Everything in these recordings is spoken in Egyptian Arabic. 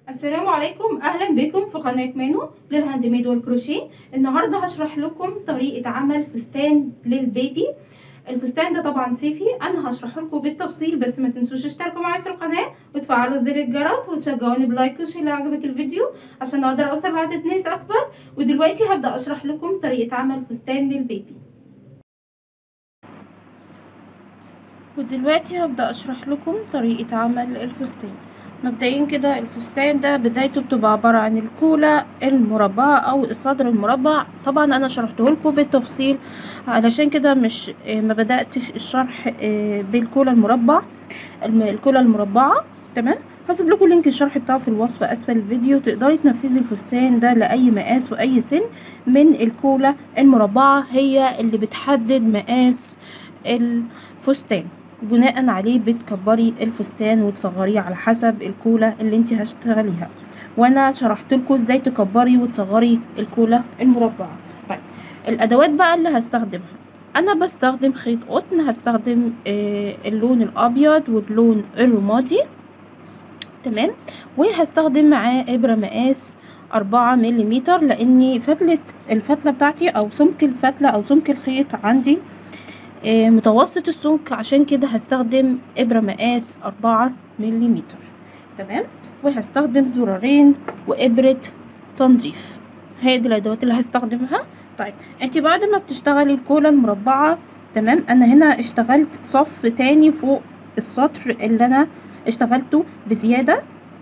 السلام عليكم اهلا بكم في قناه مانو للهاند ميد والكروشيه النهارده هشرح لكم طريقه عمل فستان للبيبي الفستان ده طبعا صيفي انا هشرحه لكم بالتفصيل بس ما تنسوش تشتركوا معايا في القناه وتفعلوا زر الجرس وتشجعوني بلايك وشير لو عجبك الفيديو عشان اقدر اوصل لعدد ناس اكبر ودلوقتي هبدا اشرح لكم طريقه عمل فستان للبيبي ودلوقتي هبدا اشرح لكم طريقه عمل الفستان مبدئيا كده الفستان ده بدايته بتبقى عبارة عن الكولة المربعة او الصدر المربع طبعا انا شرحته لكم بالتفصيل علشان كده مش ما بدأتش الشرح بالكولة المربع الكولة المربعة تمام هسيب لكم لينك الشرح بتاعه في الوصف اسفل الفيديو تقدري تنفذي الفستان ده لاي مقاس واي سن من الكولة المربعة هي اللي بتحدد مقاس الفستان بناء عليه بتكبري الفستان وتصغريه على حسب الكولة اللي انت هتشتغليها وانا شرحت لكم ازاي تكبري وتصغري الكولة المربعة طيب الادوات بقى اللي هستخدمها انا بستخدم خيط قطن هستخدم آه اللون الابيض واللون الرمادي تمام وهستخدم معاه ابرة مقاس أربعة مليمتر لاني فتلة الفتلة بتاعتي او سمك الفتلة او سمك الخيط عندي متوسط السمك عشان كده هستخدم ابرة مقاس أربعة مليمتر تمام وهستخدم زرارين وابرة تنظيف هي دي الادوات اللي هستخدمها طيب انت بعد ما بتشتغلي الكولا المربعة تمام انا هنا اشتغلت صف تاني فوق السطر اللي انا اشتغلته بزيادة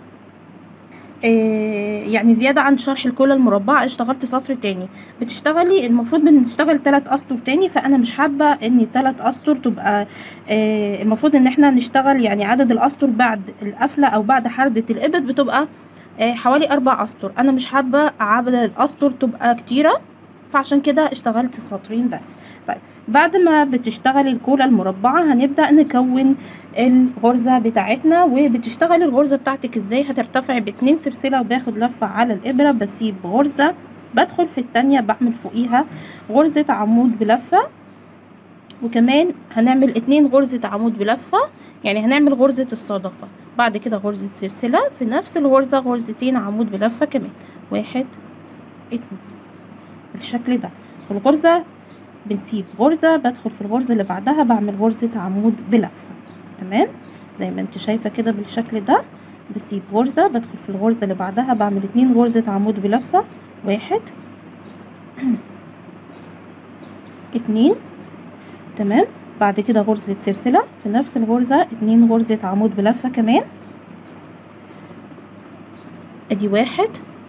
يعني زيادة عن شرح الكولا المربعة اشتغلت سطر تاني بتشتغلي المفروض بنشتغل تلات اسطر تاني فانا مش حابة ان تلات اسطر تبقى اه المفروض ان احنا نشتغل يعني عدد الاسطر بعد القفلة او بعد حردة الابط بتبقى اه حوالي اربع اسطر انا مش حابة عدد الاسطر تبقى كتيرة فعشان كده اشتغلت سطرين بس طيب بعد ما بتشتغلي الكولا المربعة هنبدأ نكون الغرزة بتاعتنا وبتشتغلي الغرزة بتاعتك ازاي هترتفع باتنين سلسلة وباخد لفة على الابرة بسيب غرزة بدخل في التانية بعمل فوقيها غرزة عمود بلفة وكمان هنعمل اتنين غرزة عمود بلفة يعني هنعمل غرزة الصدفة بعد كده غرزة سلسلة في نفس الغرزة غرزتين عمود بلفة كمان واحد اتنين بالشكل ده والغرزة بنسيب غرزة بدخل في الغرزة اللي بعدها بعمل غرزة عمود بلفة تمام زي ما انت شايفة كده بالشكل ده بسيب غرزة بدخل في الغرزة اللي بعدها بعمل اتنين غرزة عمود بلفة واحد اتنين تمام بعد كده غرزة سلسلة في نفس الغرزة اتنين غرزة عمود بلفة كمان ادي واحد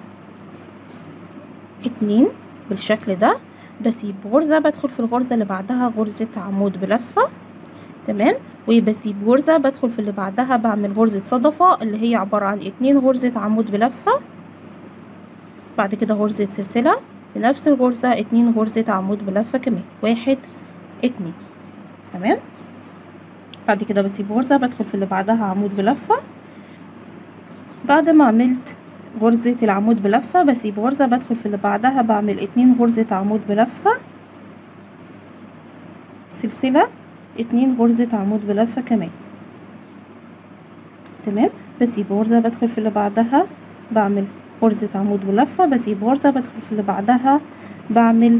اتنين بالشكل ده بسيب غرزة بدخل في الغرزة اللي بعدها غرزة عمود بلفة تمام وبسيب غرزة بدخل في اللي بعدها بعمل غرزة صدفة اللي هي عبارة عن اتنين غرزة عمود بلفة بعد كده غرزة سلسلة في نفس الغرزة اتنين غرزة عمود بلفة كمان واحد اتنين تمام بعد كده بسيب غرزة بدخل في اللي بعدها عمود بلفة بعد ما عملت غرزة العمود بلفة بسيب غرزة بدخل في اللي بعدها بعمل اتنين غرزة عمود بلفة سلسلة اتنين غرزة عمود بلفة كمان تمام بسيب غرزة بدخل في اللي بعدها بعمل غرزة عمود بلفة بسيب غرزة بدخل في اللي بعدها بعمل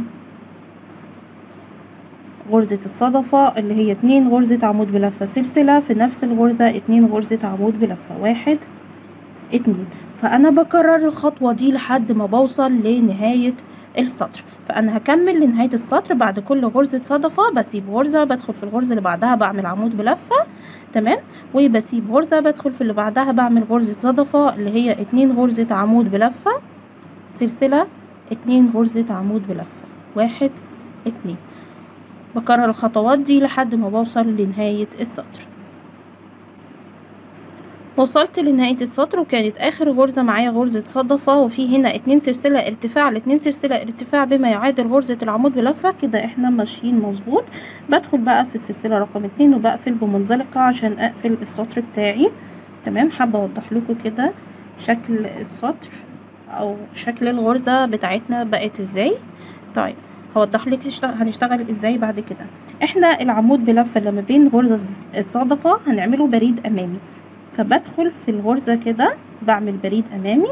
غرزة الصدفة اللي هي اتنين غرزة عمود بلفة سلسلة في نفس الغرزة اتنين غرزة عمود بلفة واحد اتنين فانا بكرر الخطوة دي لحد ما بوصل لنهاية السطر فانا هكمل لنهاية السطر بعد كل غرزة صدفة بسيب غرزة بدخل في الغرزة اللي بعدها بعمل عمود بلفة تمام وبسيب غرزة بدخل في اللي بعدها بعمل غرزة صدفة اللي هي اتنين غرزة عمود بلفة سلسلة اتنين غرزة عمود بلفة واحد اتنين بكرر الخطوات دي لحد ما بوصل لنهاية السطر وصلت لنهاية السطر وكانت اخر غرزة معايا غرزة صدفة وفي هنا اتنين سلسلة ارتفاع الاتنين سلسلة ارتفاع بما يعادل غرزة العمود بلفة كده احنا ماشيين مظبوط بدخل بقى في السلسلة رقم اتنين وبقفل بمنزلقة عشان اقفل السطر بتاعي تمام حابة اوضح لكم كده شكل السطر او شكل الغرزة بتاعتنا بقت ازاي طيب هوضح لك هنشتغل ازاي بعد كده احنا العمود بلفة لما بين غرزة الصدفة هنعمله بريد امامي فبدخل في الغرزة كده بعمل بريد امامي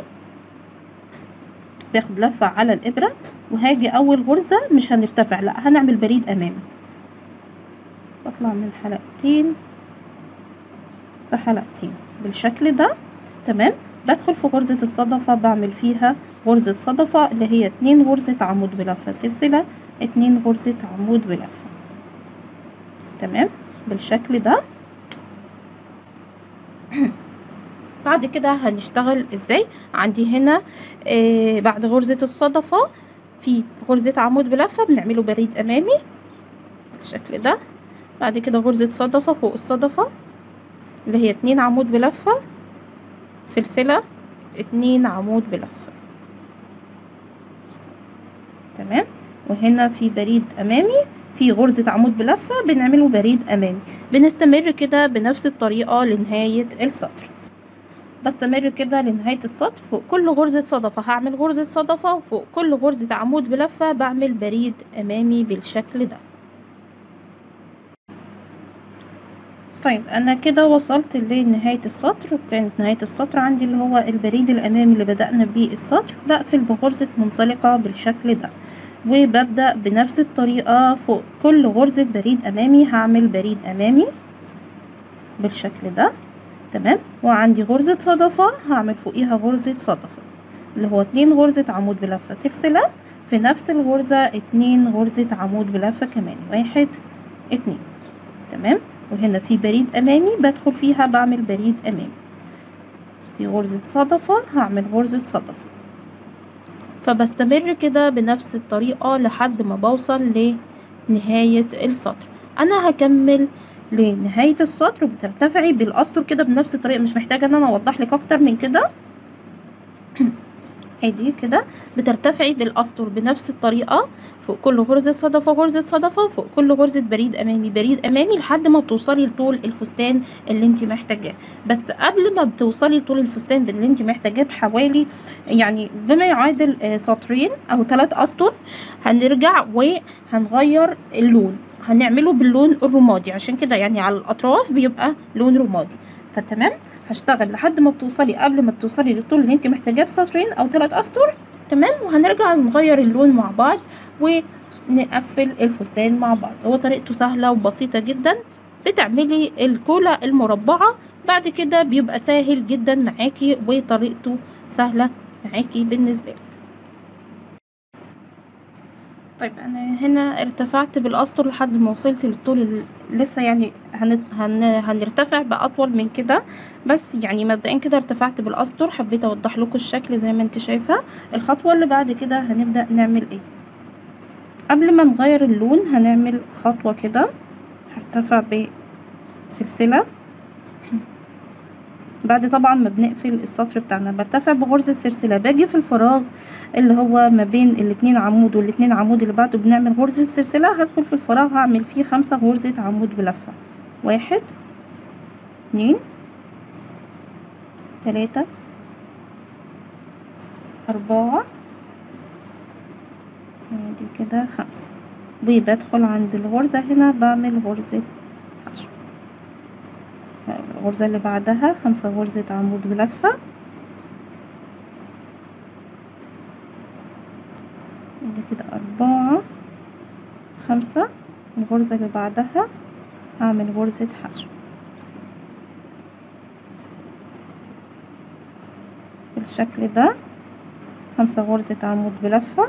باخد لفة على الابرة وهاجي اول غرزة مش هنرتفع لا هنعمل بريد امامي بطلع من حلقتين في حلقتين بالشكل ده تمام بدخل في غرزة الصدفة بعمل فيها غرزة صدفة اللي هي اتنين غرزة عمود بلفة سلسلة اتنين غرزة عمود بلفة تمام بالشكل ده بعد كده هنشتغل ازاي عندي هنا آه بعد غرزة الصدفة في غرزة عمود بلفة بنعمله بريد امامي بالشكل ده بعد كده غرزة صدفة فوق الصدفة اللي هي اتنين عمود بلفة سلسلة اتنين عمود بلفة تمام وهنا في بريد امامي في غرزة عمود بلفة بنعمله بريد امامي بنستمر كده بنفس الطريقة لنهاية السطر بستمر كده لنهاية السطر فوق كل غرزة صدفة هعمل غرزة صدفة وفوق كل غرزة عمود بلفة بعمل بريد امامي بالشكل ده طيب انا كده وصلت لنهاية السطر كانت نهاية السطر عندي اللي هو البريد الامامي اللي بدأنا بيه السطر بقفل بغرزة منزلقة بالشكل ده وببدأ بنفس الطريقة فوق كل غرزة بريد امامي هعمل بريد امامي بالشكل ده تمام وعندي غرزة صدفة هعمل فوقيها غرزة صدفة اللي هو اتنين غرزة عمود بلفة سلسلة في نفس الغرزة اتنين غرزة عمود بلفة كمان واحد اتنين تمام وهنا في بريد امامي بدخل فيها بعمل بريد امامي في غرزة صدفة هعمل غرزة صدفة فبستمر كده بنفس الطريقة لحد ما بوصل لنهاية السطر انا هكمل لنهاية السطر بترتفعي بالاسطر كده بنفس الطريقة مش محتاجة ان انا اوضح لك اكتر من كده ادي كده بترتفعي بالاسطر بنفس الطريقه فوق كل غرزه صدفه غرزه صدفه فوق كل غرزه بريد امامي بريد امامي لحد ما بتوصلي لطول الفستان اللي انت محتاجاه بس قبل ما بتوصلي لطول الفستان اللي انت محتاجاه بحوالي يعني بما يعادل سطرين او ثلاث اسطر هنرجع وهنغير اللون هنعمله باللون الرمادي عشان كده يعني على الاطراف بيبقى لون رمادي فتمام هشتغل لحد ما بتوصلي قبل ما بتوصلي للطول اللي انت محتاجاه بسطرين او ثلاث اسطر تمام وهنرجع نغير اللون مع بعض ونقفل الفستان مع بعض هو طريقته سهله وبسيطه جدا بتعملي الكولا المربعه بعد كده بيبقى سهل جدا معاكي وطريقته سهله معاكي بالنسبه لك طيب انا هنا ارتفعت بالاسطر لحد ما وصلت للطول اللي لسه يعني هن... هن... هنرتفع باطول من كده بس يعني مبدئيا كده ارتفعت بالاسطر حبيت اوضح لكم الشكل زي ما انت شايفه الخطوه اللي بعد كده هنبدا نعمل ايه قبل ما نغير اللون هنعمل خطوه كده هرتفع بسلسله بعد طبعا ما بنقفل السطر بتاعنا برتفع بغرزة سلسلة باجي في الفراغ اللي هو ما بين الاتنين عمود والاتنين عمود اللي بعده بنعمل غرزة سلسلة هدخل في الفراغ هعمل فيه خمسة غرزة عمود بلفة واحد اتنين تلاتة أربعة ادي كده خمسة وبدخل عند الغرزة هنا بعمل غرزة حشو الغرزة اللي بعدها خمسة غرزة عمود بلفة ادي كده أربعة خمسة الغرزة اللي بعدها هعمل غرزة حشو بالشكل ده خمسة غرزة عمود بلفة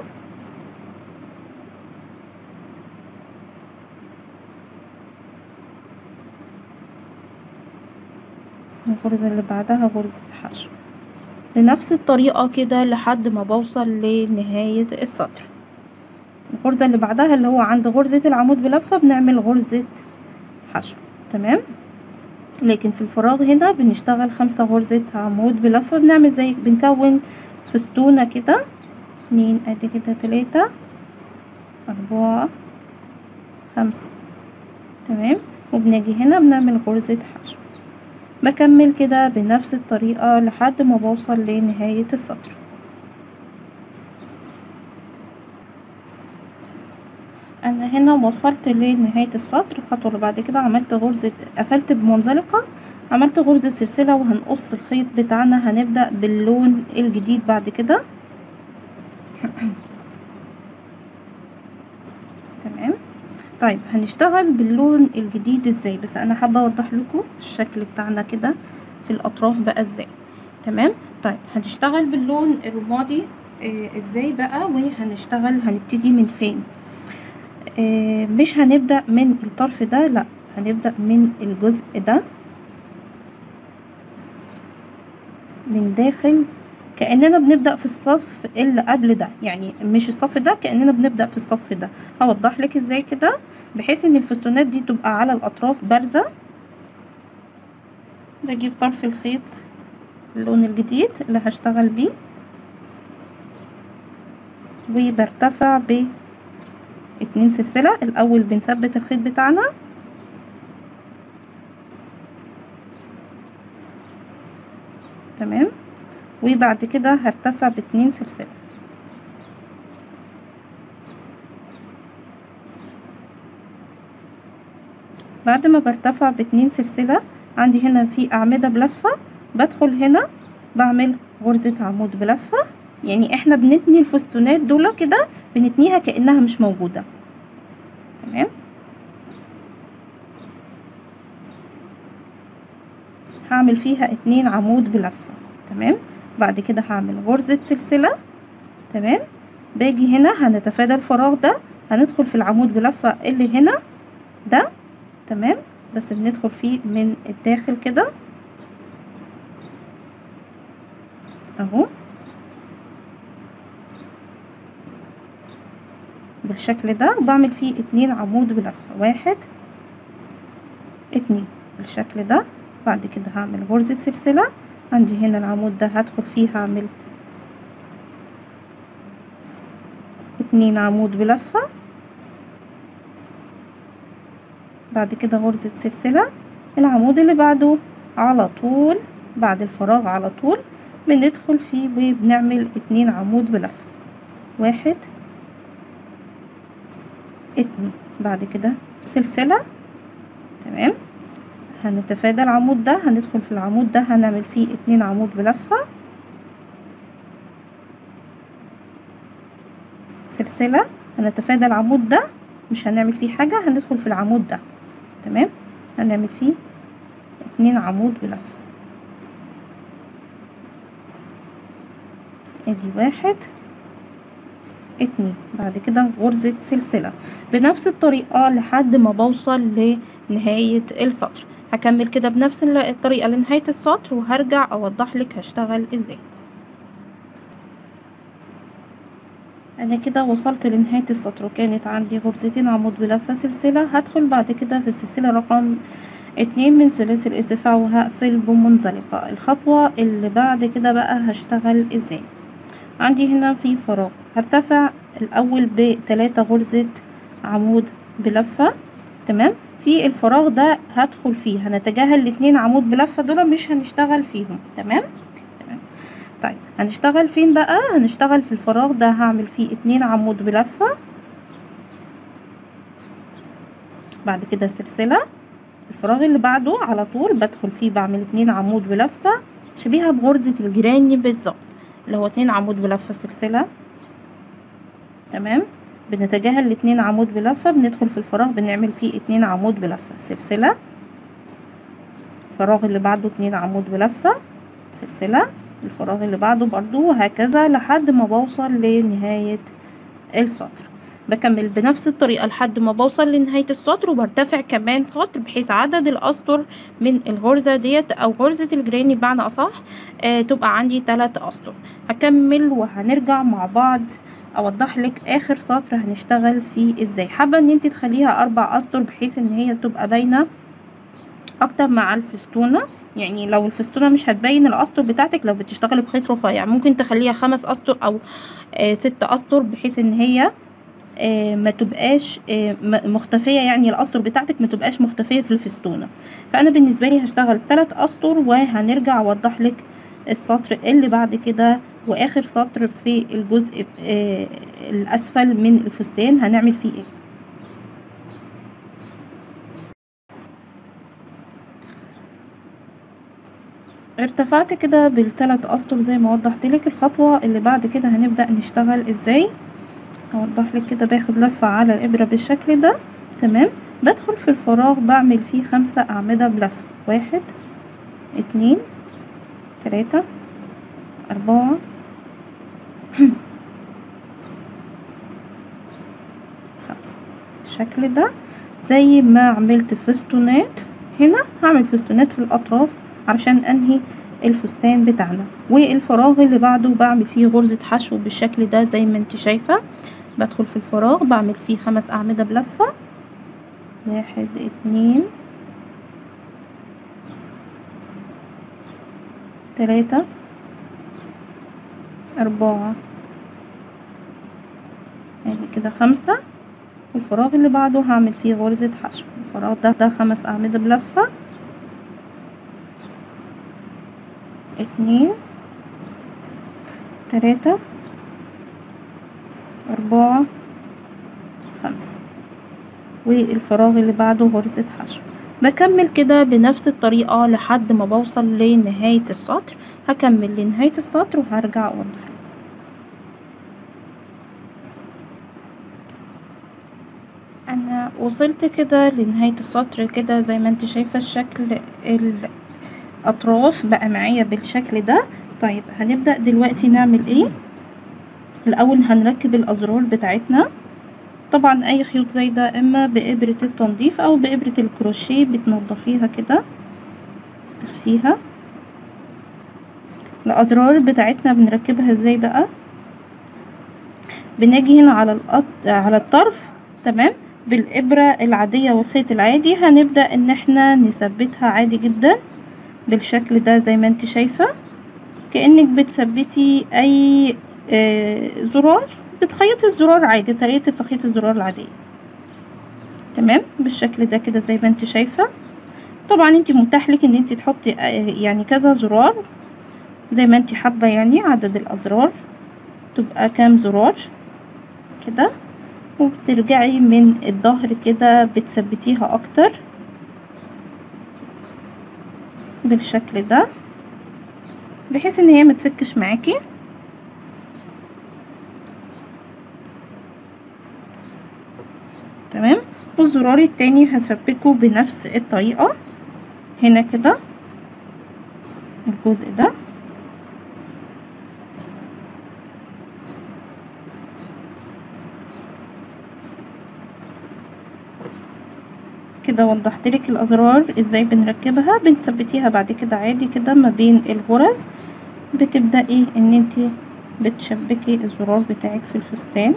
الغرزة اللي بعدها غرزة حشو بنفس الطريقة كده لحد ما بوصل لنهاية السطر الغرزة اللي بعدها اللي هو عند غرزة العمود بلفة بنعمل غرزة حشو تمام لكن في الفراغ هنا بنشتغل خمسة غرزة عمود بلفة بنعمل زي بنكون فستونة كده اتنين ادي كده تلاتة أربعة خمسة تمام وبنجي هنا بنعمل غرزة حشو بكمل كده بنفس الطريقة لحد ما بوصل لنهاية السطر انا هنا وصلت لنهاية السطر الخطوة اللي بعد كده عملت غرزة قفلت بمنزلقة عملت غرزة سلسلة وهنقص الخيط بتاعنا هنبدأ باللون الجديد بعد كده تمام طيب هنشتغل باللون الجديد ازاي بس انا حابة اوضح لكم الشكل بتاعنا كده في الاطراف بقى ازاي تمام طيب هنشتغل باللون الرمادي آه ازاي بقى وهنشتغل هنبتدي من فين آه مش هنبدأ من الطرف ده لا هنبدأ من الجزء ده من داخل كأننا بنبدأ في الصف اللي قبل ده يعني مش الصف ده كأننا بنبدأ في الصف ده هوضح لك ازاي كده بحيث ان الفستونات دي تبقى على الاطراف بارزة بجيب طرف الخيط اللون الجديد اللي هشتغل بيه وبرتفع ب اتنين سلسلة الاول بنثبت الخيط بتاعنا تمام وبعد كده هرتفع باتنين سلسلة بعد ما برتفع باتنين سلسلة عندي هنا في أعمدة بلفة بدخل هنا بعمل غرزة عمود بلفة يعني احنا بنتني الفستونات دول كده بنتنيها كأنها مش موجودة تمام هعمل فيها اتنين عمود بلفة تمام بعد كده هعمل غرزة سلسلة تمام باجي هنا هنتفادى الفراغ ده هندخل في العمود بلفة اللي هنا ده تمام بس بندخل فيه من الداخل كده اهو بالشكل ده وبعمل فيه اتنين عمود بلفة واحد اتنين بالشكل ده بعد كده هعمل غرزة سلسلة عندي هنا العمود ده هدخل فيه هعمل اتنين عمود بلفة بعد كده غرزة سلسلة العمود اللي بعده على طول بعد الفراغ على طول بندخل فيه وبنعمل اتنين عمود بلفة واحد اتنين بعد كده سلسلة تمام هنتفادى العمود ده هندخل في العمود ده هنعمل فيه اتنين عمود بلفة سلسلة هنتفادى العمود ده مش هنعمل فيه حاجة هندخل في العمود ده تمام هنعمل فيه اتنين عمود بلفة ادي واحد اتنين بعد كده غرزة سلسلة بنفس الطريقة لحد ما بوصل لنهاية السطر هكمل كده بنفس الطريقة لنهاية السطر وهرجع اوضح لك هشتغل ازاي انا كده وصلت لنهاية السطر وكانت عندي غرزتين عمود بلفة سلسلة هدخل بعد كده في السلسلة رقم اتنين من سلاسل ارتفاع وهقفل بمنزلقة الخطوة اللي بعد كده بقى هشتغل ازاي عندي هنا في فراغ هرتفع الاول بتلاتة غرزة عمود بلفة تمام في الفراغ ده هدخل فيه هنتجاهل الاتنين عمود بلفة دول مش هنشتغل فيهم تمام تمام طيب هنشتغل فين بقى هنشتغل في الفراغ ده هعمل فيه اتنين عمود بلفة بعد كده سلسلة الفراغ اللي بعده على طول بدخل فيه بعمل اتنين عمود بلفة شبيهة بغرزة الجيراني بالظبط اللي هو اتنين عمود بلفة سلسلة تمام بنتجاهل الاتنين عمود بلفة بندخل في الفراغ بنعمل فيه اتنين عمود بلفة سلسلة الفراغ اللي بعده اتنين عمود بلفة سلسلة الفراغ اللي بعده برضو وهكذا لحد ما بوصل لنهاية السطر بكمل بنفس الطريقة لحد ما بوصل لنهاية السطر وبرتفع كمان سطر بحيث عدد الأسطر من الغرزة ديت أو غرزة الجراني بمعنى أصح آه تبقى عندي تلات أسطر هكمل وهنرجع مع بعض اوضح لك اخر سطر هنشتغل فيه ازاي حابه ان انت تخليها اربع اسطر بحيث ان هي تبقى باينه اكتر مع الفستونه يعني لو الفستونه مش هتبين الاسطر بتاعتك لو بتشتغلي بخيط رفيع ممكن تخليها خمس اسطر او آه ست اسطر بحيث ان هي آه ما تبقاش آه مختفيه يعني الاسطر بتاعتك ما تبقاش مختفيه في الفستونه فانا بالنسبه لي هشتغل ثلاث اسطر وهنرجع اوضح لك السطر اللي بعد كده واخر سطر في الجزء آه الاسفل من الفستان هنعمل فيه ايه ارتفعت كده بالثلاث اسطر زي ما وضحت لك الخطوه اللي بعد كده هنبدا نشتغل ازاي هوضح لك كده باخد لفه على الابره بالشكل ده تمام بدخل في الفراغ بعمل فيه خمسة اعمده بلفه واحد اتنين تلاتة اربعة خمسة بالشكل ده زي ما عملت فستونات هنا هعمل فستونات في الاطراف علشان انهي الفستان بتاعنا والفراغ اللي بعده بعمل فيه غرزة حشو بالشكل ده زي ما انت شايفة بدخل في الفراغ بعمل فيه خمس اعمدة بلفة واحد اتنين تلاتة اربعة ادي كده خمسة والفراغ اللي بعده هعمل فيه غرزة حشو الفراغ ده ده خمس اعمدة بلفة اتنين تلاتة أربعة خمسة والفراغ اللي بعده غرزة حشو بكمل كده بنفس الطريقة لحد ما بوصل لنهاية السطر هكمل لنهاية السطر وهرجع اوضح انا وصلت كده لنهاية السطر كده زي ما انت شايفة الشكل الاطراف بقى معايا بالشكل ده طيب هنبدأ دلوقتي نعمل ايه الاول هنركب الازرار بتاعتنا طبعا اي خيوط زايدة اما بابرة التنظيف او بابرة الكروشيه بتنضفيها كده تخفيها الازرار بتاعتنا بنركبها ازاي بقى بنجي هنا على القط... على الطرف تمام بالابرة العادية والخيط العادي هنبدأ ان احنا نثبتها عادي جدا بالشكل ده زي ما انت شايفة كأنك بتثبتي اي آه زرار بتخيطي الزرار عادي طريقة تخيط الزرار العادية تمام بالشكل ده كده زي ما انت شايفة طبعا انت متاح لك ان انت تحطي يعني كذا زرار زي ما انت حابة يعني عدد الازرار تبقى كام زرار كده وبترجعي من الظهر كده بتثبتيها اكتر بالشكل ده بحيث ان هي متفكش معاكي تمام والزرار التاني هثبته بنفس الطريقة هنا كده الجزء ده كده وضحت لك الازرار ازاي بنركبها بنثبتيها بعد كده عادي كده ما بين الغرز بتبدأي ان انت بتشبكي الزرار بتاعك في الفستان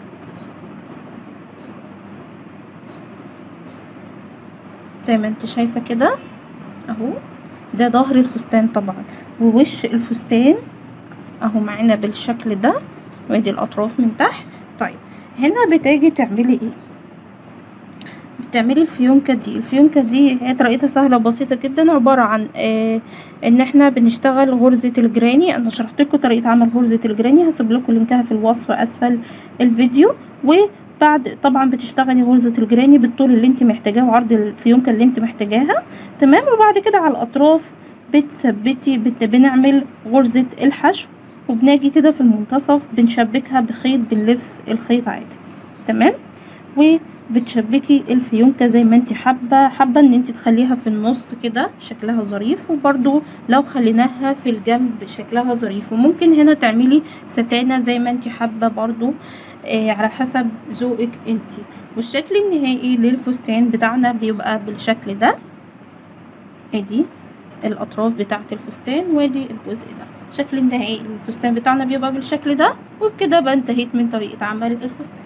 زي ما انت شايفة كده اهو ده ظهر الفستان طبعا ووش الفستان اهو معانا بالشكل ده وادي الاطراف من تحت طيب هنا بتاجي تعملي ايه بتعملي الفيونكة دي الفيونكة دي هي طريقتها سهلة وبسيطة جدا عبارة عن آه ان احنا بنشتغل غرزة الجراني انا شرحت لكم طريقة عمل غرزة الجراني هسيب لكم لينكها في الوصف اسفل الفيديو وبعد طبعا بتشتغلي غرزة الجراني بالطول اللي انت محتاجاه وعرض الفيونكة اللي انت محتاجاها تمام وبعد كده على الاطراف بتثبتي بت بنعمل غرزة الحشو وبناجي كده في المنتصف بنشبكها بخيط بنلف الخيط عادي تمام وبتشبكي الفيونكة زي ما انت حابة حابة ان انت تخليها في النص كده شكلها ظريف وبرده لو خليناها في الجنب شكلها ظريف وممكن هنا تعملي ستانة زي ما انت حابة برضو آه على حسب ذوقك انت والشكل النهائي للفستان بتاعنا بيبقى بالشكل ده ادي الاطراف بتاعه الفستان وادي الجزء ده الشكل النهائي للفستان بتاعنا بيبقى بالشكل ده وبكده بقى انتهيت من طريقه عمل الفستان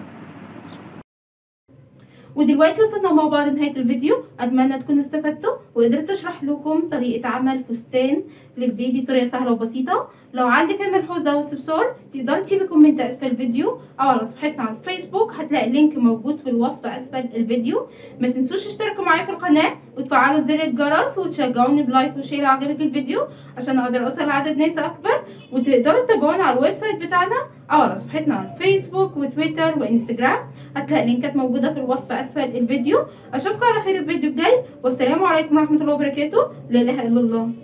ودلوقتي وصلنا مع بعض نهايه الفيديو اتمنى تكونوا استفدتوا وقدرت اشرح لكم طريقه عمل فستان للبيبي بطريقه سهله وبسيطه لو عندك اي ملحوظه او استفسار تقدري تسيبي كومنت اسفل الفيديو او على صفحتنا على الفيسبوك هتلاقي اللينك موجود في الوصف اسفل الفيديو ما تنسوش تشتركوا معايا في القناه وتفعلوا زر الجرس وتشجعوني بلايك وشير لو عجبك الفيديو عشان اقدر اوصل لعدد ناس اكبر وتقدروا تتابعونا على الويب سايت بتاعنا او على صفحتنا على الفيسبوك وتويتر وانستجرام هتلاقي لينكات موجوده في الوصف اسفل الفيديو اشوفكم على خير الفيديو الجاي والسلام عليكم ورحمه الله وبركاته لا اله الا الله